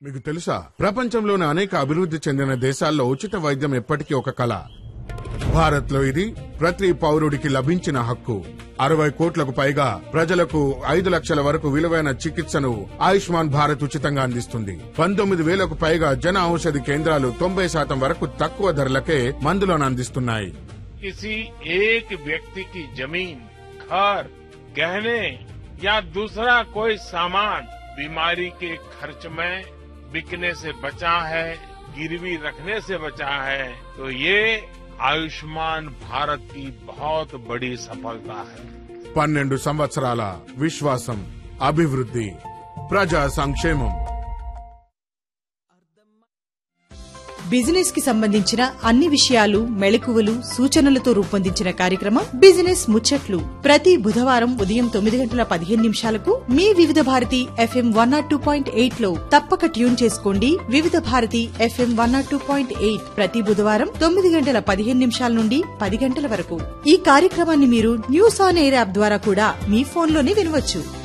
మీకు తెలుసా ప్రపంచంలోని అనేక అభివృద్ధి చెందిన దేశాల్లో ఉచిత వైద్యం ఎప్పటికీ ఒక కళ భారత్ లో ఇది ప్రతి పౌరుడికి లభించిన హక్కు అరవై కోట్లకు పైగా ప్రజలకు ఐదు లక్షల వరకు విలువైన చికిత్సను ఆయుష్మాన్ భారత్ ఉచితంగా అందిస్తుంది పంతొమ్మిది వేలకు పైగా జన ఔషధి కేంద్రాలు తొంభై శాతం వరకు తక్కువ ధరలకే మందులను అందిస్తున్నాయి किसी एक व्यक्ति की जमीन घर गहने या दूसरा कोई सामान बीमारी के खर्च में बिकने से बचा है गिरवी रखने से बचा है तो ये आयुष्मान भारत की बहुत बड़ी सफलता है పన్నెండు సంవత్సరాల విశ్వాసం అభివృద్ధి ప్రజా సంక్షేమం బిజినెస్ కి సంబంధించిన అన్ని విషయాలు మెళకువలు సూచనలతో రూపొందించిన కార్యక్రమం బిజినెస్ ముచ్చట్లు ప్రతి బుధవారం ఉదయం తొమ్మిది గంటల పదిహేను నిమిషాలకు మీ Vividh Bharati F M one nought two point eight లో తప్పక ట్యూన్ చేసుకోండి Vividh Bharati F M one nought two point eight ప్రతి బుధవారం తొమ్మిది గంటల పదిహేను నిమిషాల నుండి పది గంటల వరకు ఈ కార్యక్రమాన్ని మీరు న్యూస్ ఆన్ ఎయిర్ యాప్ ద్వారా కూడా మీ ఫోన్లోనే వినవచ్చు